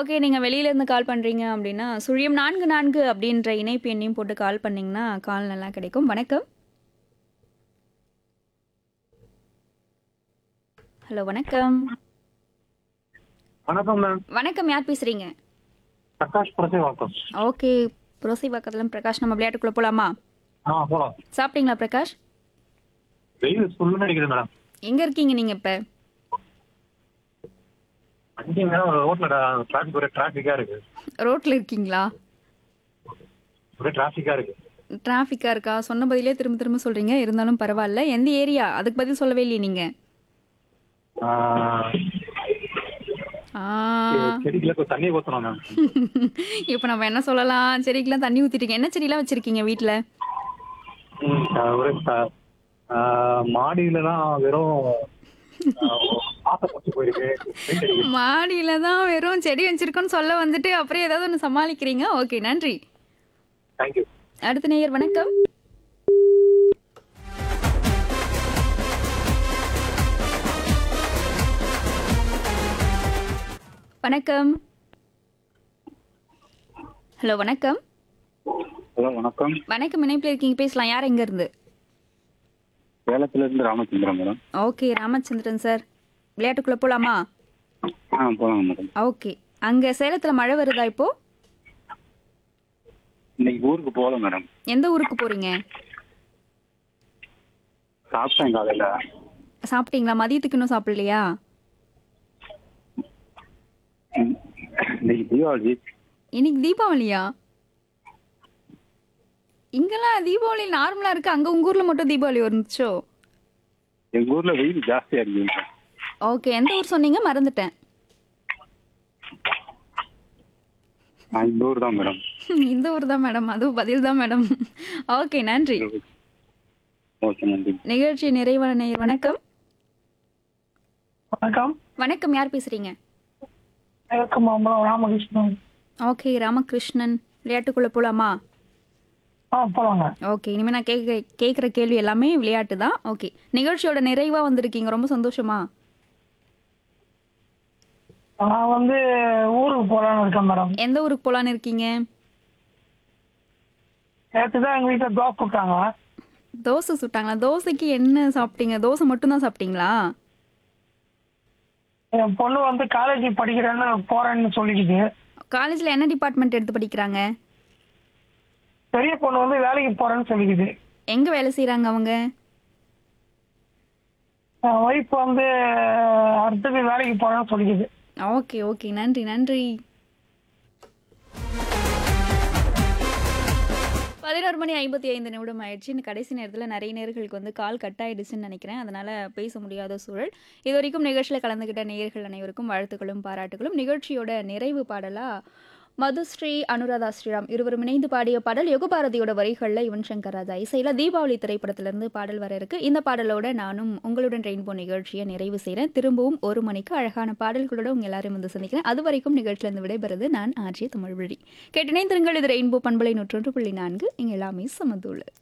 Okay நீங்கள் வெளியிலேருந்து கால் பண்ணுறீங்க அப்படின்னா சுழியம் நான்கு நான்கு அப்படின்ற இணைப்பு எண்ணையும் போட்டு கால் பண்ணிங்கன்னா கால் நல்லா கிடைக்கும் வணக்கம் ஹலோ வணக்கம் வணக்கம் மேம் வணக்கம் யார் பேசுகிறீங்க பிரகாஷ் புரட்சி வணக்கம் ஓகே புரோசி பக்கத்தில் பிரகாஷ் நம்ம விளையாட்டுக்குள்ளே போகலாமா ஆ போலாம் சாப்பிட்டீங்களா பிரகாஷ் வெயில் சுள்ளுன்னு அடிக்குது மேடம் எங்கே இருக்கீங்க நீங்கள் இப்போ அஞ்சு மேடம் ரோட்ல டிராஃபிக் ஒரே டிராஃபிக்கா இருக்கு ரோட்டில் இருக்கீங்களா ஒரே டிராஃபிக்கா இருக்கு டிராஃபிக்காக இருக்கா சொன்ன பதிலே திரும்ப திரும்ப சொல்கிறீங்க இருந்தாலும் பரவாயில்ல எந்த ஏரியா அதுக்கு பதில் சொல்லவே இல்லையே நீங்கள் ஆ, ஆ செடிக்குள்ள கொஞ்சம் தண்ணி ஊத்தணும் மேம் இப்போ நம்ம என்ன சொல்லலாம் செடிக்கெல்லாம் தண்ணி ஊற்றிட்டீங்க என்ன செடிலாம் வச்சுருக்கீங்க வீட்டில் ம், ஆ, ஒரே த- ஆ, மாடியில தான் வெறும் ஆசை பச்சு போயிருக்கு வெயில் அடிக்குது. மாடியில தான் வெறும் செடி வச்சிருக்கோன்னு சொல்ல வந்துட்டு அப்புறம் ஏதாவது ஒன்று சமாளிக்கிறீங்க ஓகே நன்றி Thank you அடுத்த நேயர் வணக்கம் வணக்கம் ஹலோ வணக்கம் ஹலோ வணக்கம் வணக்கம் இணைப்பில் இருக்கீங்க பேசலாம் யார் எங்க இருந்து சேலத்துல இருந்து Ramachandran madam okay Ramachandran sir விளையாட்டுக்குள்ள போலாமா ஆ போலாங்க மேடம் ஓகே அங்க சேலத்துல மழை வருதா இப்போ இன்னைக்கு ஊருக்கு போகல மேடம் எந்த ஊருக்கு போறீங்க சாப்பிட்டேன் காலையில சாப்பிட்டீங்களா மதியத்துக்கு இன்னும் சாப்பிடலையா ம். இன்னைக்கு தீபாவளி இன்னைக்கு தீபாவளியா இங்கெல்லாம் தீபாவளி நார்மலா இருக்கு அங்க உங்க ஊர்ல மட்டும் தீபாவளி வந்துச்சோ எங்க ஊர்ல வெயில் ஜாஸ்தியா இருக்கு மேடம். ஓகே எந்த ஊர் சொன்னீங்க மறந்துட்டேன் நான் இந்த ஊர் தான் மேடம் இந்த ஊர் தான் மேடம் அதுவும் பதில் தான் மேடம் ஓகே நன்றி ஓகே நன்றி நிகழ்ச்சி நிறைவான நேயர் வணக்கம் வணக்கம் வணக்கம் யார் பேசுறீங்க எனக்கு மாம்பழம் ராமகிருஷ்ணன் ஓகே ராமகிருஷ்ணன் விளையாட்டுக்குள்ள போலாமா ஆ போலாங்க ஓகே இனிமேல் நான் கேட்க கேட்குற கேள்வி எல்லாமே விளையாட்டு தான் ஓகே நிகழ்ச்சியோட நிறைவாக வந்திருக்கீங்க ரொம்ப சந்தோஷமா நான் வந்து ஊருக்கு போலான்னு இருக்கேன் மேடம் எந்த ஊருக்கு போகலான்னு இருக்கீங்க நேற்று தான் எங்கள் வீட்டில் தோசை கொடுத்தாங்க தோசை சுட்டாங்களா தோசைக்கு என்ன சாப்பிட்டீங்க தோசை மட்டும்தான் சாப்பிட்டீங்களா என் பொண்ணு வந்து காலேஜ் படிக்கிறேன்னு போறேன்னு சொல்லிக்குது காலேஜில் என்ன டிபார்ட்மெண்ட் எடுத்து படிக்கிறாங்க பெரிய பொண்ணு வந்து வேலைக்கு போறேன்னு சொல்லிக்குது எங்கே வேலை செய்கிறாங்க அவங்க என் ஒய்ஃப் வந்து அடுத்தது வேலைக்கு போறேன்னு சொல்லிக்குது ஓகே ஓகே நன்றி நன்றி பதினோரு மணி ஐம்பத்தி ஐந்து நிமிடம் ஆயிடுச்சு இந்த கடைசி நேரத்தில் நிறைய நேர்களுக்கு வந்து கால் கட் ஆயிடுச்சுன்னு நினைக்கிறேன் அதனால் பேச முடியாத சூழல் இது வரைக்கும் நிகழ்ச்சியில் கலந்துக்கிட்ட நேயர்கள் அனைவருக்கும் வாழ்த்துக்களும் பாராட்டுகளும் நிகழ்ச்சியோட நிறைவு பாடலாக மதுஸ்ரீ அனுராதா ஸ்ரீராம் இருவரும் இணைந்து பாடிய பாடல் யுகபாரதியோட வரிகளில் யுவன் சங்கர் ராஜா இசையில் தீபாவளி திரைப்படத்திலிருந்து பாடல் வர இருக்கு இந்த பாடலோட நானும் உங்களுடன் ரெயின்போ நிகழ்ச்சியை நிறைவு செய்கிறேன் திரும்பவும் ஒரு மணிக்கு அழகான பாடல்களோட உங்க எல்லாரையும் வந்து சந்திக்கிறேன் அது வரைக்கும் நிகழ்ச்சியிலிருந்து விடைபெறுது நான் ஆர்ஜி தமிழ்வழி கேட்டினை திருங்கள் இது ரெயின்போ பண்பலை நூற்றொன்று புள்ளி நான்கு இங்கே எல்லாமே சமந்துள்ளது